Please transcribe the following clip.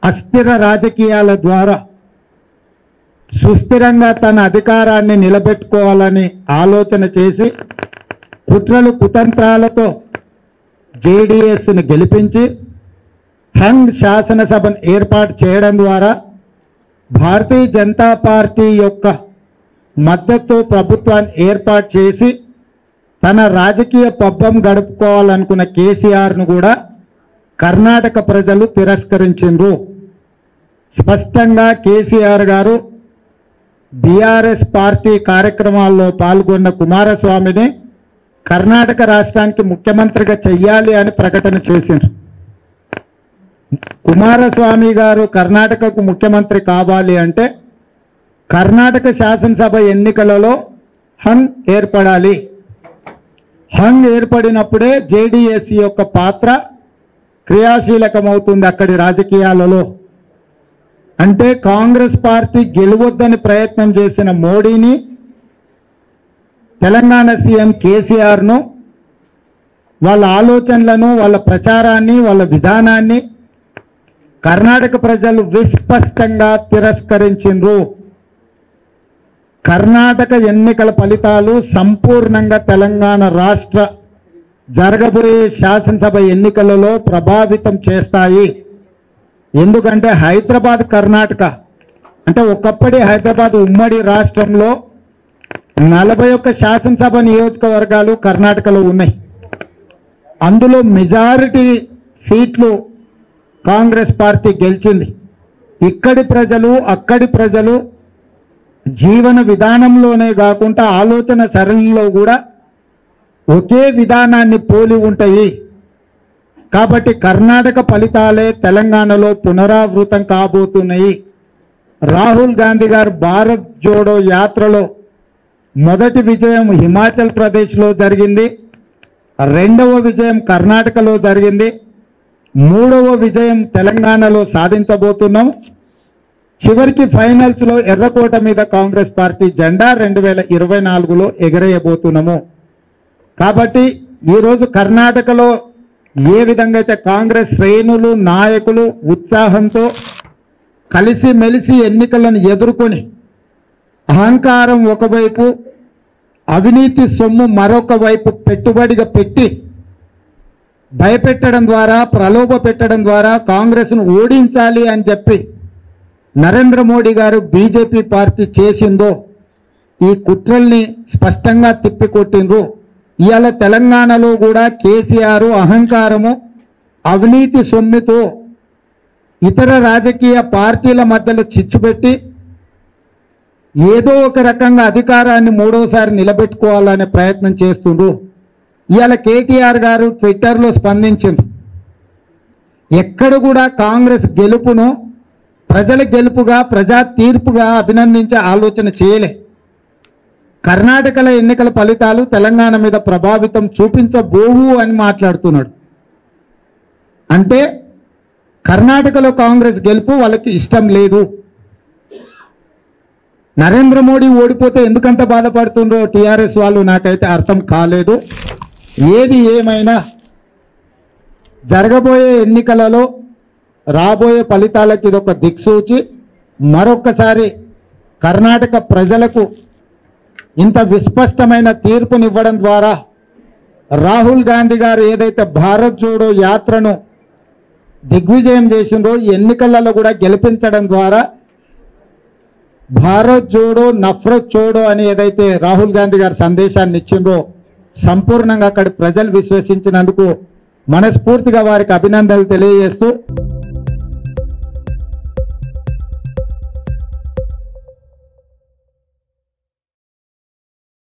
అస్థిర రాజకీయాల ద్వారా సుస్థిరంగా తన అధికారాన్ని నిలబెట్టుకోవాలని ఆలోచన చేసి కుట్రలు కుతంత్రాలతో జేడిఎస్ను గెలిపించి హంగ్ శాసనసభను ఏర్పాటు చేయడం ద్వారా భారతీయ జనతా పార్టీ యొక్క మద్దతు ప్రభుత్వాన్ని ఏర్పాటు చేసి తన రాజకీయ పబ్బం గడుపుకోవాలనుకున్న కేసీఆర్ను కూడా కర్ణాటక ప్రజలు తిరస్కరించిండ్రు స్పష్టంగా కేసీఆర్ గారు బీఆర్ఎస్ పార్టీ కార్యక్రమాల్లో పాల్గొన్న కుమారస్వామిని కర్ణాటక రాష్ట్రానికి ముఖ్యమంత్రిగా చెయ్యాలి అని ప్రకటన చేసిండ్రు కుమారస్వామి గారు కర్ణాటకకు ముఖ్యమంత్రి కావాలి అంటే కర్ణాటక శాసనసభ ఎన్నికలలో హంగ్ ఏర్పడాలి హంగ్ ఏర్పడినప్పుడే జేడిఎస్ యొక్క పాత్ర క్రియాశీలకమవుతుంది అక్కడి రాజకీయాలలో అంటే కాంగ్రెస్ పార్టీ గెలవద్దని ప్రయత్నం చేసిన మోడీని తెలంగాణ సీఎం కేసీఆర్ను వాళ్ళ ఆలోచనలను వాళ్ళ ప్రచారాన్ని వాళ్ళ విధానాన్ని కర్ణాటక ప్రజలు విస్పష్టంగా తిరస్కరించిండ్రు కర్ణాటక ఎన్నికల ఫలితాలు సంపూర్ణంగా తెలంగాణ రాష్ట్ర జరగబోయే శాసనసభ ఎన్నికలలో ప్రభావితం చేస్తాయి ఎందుకంటే హైదరాబాద్ కర్ణాటక అంటే ఒకప్పటి హైదరాబాద్ ఉమ్మడి రాష్ట్రంలో నలభై ఒక్క శాసనసభ నియోజకవర్గాలు కర్ణాటకలో ఉన్నాయి అందులో మెజారిటీ సీట్లు కాంగ్రెస్ పార్టీ గెలిచింది ఇక్కడి ప్రజలు అక్కడి ప్రజలు జీవన విధానంలోనే కాకుండా ఆలోచన సరళిలో కూడా ఒకే విధానాన్ని పోలి ఉంటాయి కాబట్టి కర్ణాటక ఫలితాలే తెలంగాణలో పునరావృతం కాబోతున్నాయి రాహుల్ గాంధీ గారు భారత్ జోడో యాత్రలో మొదటి విజయం హిమాచల్ ప్రదేశ్లో జరిగింది రెండవ విజయం కర్ణాటకలో జరిగింది మూడవ విజయం తెలంగాణలో సాధించబోతున్నాం చివరికి ఫైనల్స్ లో ఎర్రకోట మీద కాంగ్రెస్ పార్టీ జెండా రెండు వేల ఇరవై నాలుగులో ఎగరేయబోతున్నాము కాబట్టి ఈరోజు కర్ణాటకలో ఏ విధంగా అయితే కాంగ్రెస్ శ్రేణులు నాయకులు ఉత్సాహంతో కలిసి మెలిసి ఎన్నికలను ఎదుర్కొని అహంకారం ఒకవైపు అవినీతి సొమ్ము మరొక వైపు పెట్టుబడిగా పెట్టి భయపెట్టడం ద్వారా ప్రలోభ పెట్టడం ద్వారా కాంగ్రెస్ను ఓడించాలి అని చెప్పి నరేంద్ర మోడీ గారు బీజేపీ పార్టీ చేసిందో ఈ కుట్రల్ని స్పష్టంగా తిప్పికొట్టిండ్రు ఇవాళ తెలంగాణలో కూడా కేసీఆర్ అహంకారము అవినీతి సొమ్ముతో ఇతర రాజకీయ పార్టీల మధ్యలో చిచ్చుపెట్టి ఏదో ఒక రకంగా అధికారాన్ని మూడోసారి నిలబెట్టుకోవాలనే ప్రయత్నం చేస్తుండ్రు ఇవాళ కేటీఆర్ గారు ట్విట్టర్లో స్పందించింది ఎక్కడ కూడా కాంగ్రెస్ గెలుపును ప్రజల గెలుపుగా ప్రజా తీర్పుగా అభినందించే ఆలోచన చేయలే కర్ణాటకల ఎన్నికల ఫలితాలు తెలంగాణ మీద ప్రభావితం చూపించబోవు అని మాట్లాడుతున్నాడు అంటే కర్ణాటకలో కాంగ్రెస్ గెలుపు వాళ్ళకి ఇష్టం లేదు నరేంద్ర మోడీ ఓడిపోతే ఎందుకంత బాధపడుతుండ్రో టీఆర్ఎస్ వాళ్ళు నాకైతే అర్థం కాలేదు ఏది ఏమైనా జరగబోయే ఎన్నికలలో రాబోయే ఫలితాలకు ఇదొక దిక్సూచి మరొక్కసారి కర్ణాటక ప్రజలకు ఇంత విస్పష్టమైన తీర్పునివ్వడం ద్వారా రాహుల్ గాంధీ గారు ఏదైతే భారత్ జోడో యాత్రను దిగ్విజయం చేసిండ్రో ఈ ఎన్నికలలో కూడా గెలిపించడం ద్వారా భారత్ జోడో నఫరత్ చోడో అని ఏదైతే రాహుల్ గాంధీ గారు సందేశాన్ని ఇచ్చిండ్రో సంపూర్ణంగా అక్కడి ప్రజలు విశ్వసించినందుకు మనస్ఫూర్తిగా వారికి అభినందనలు తెలియజేస్తూ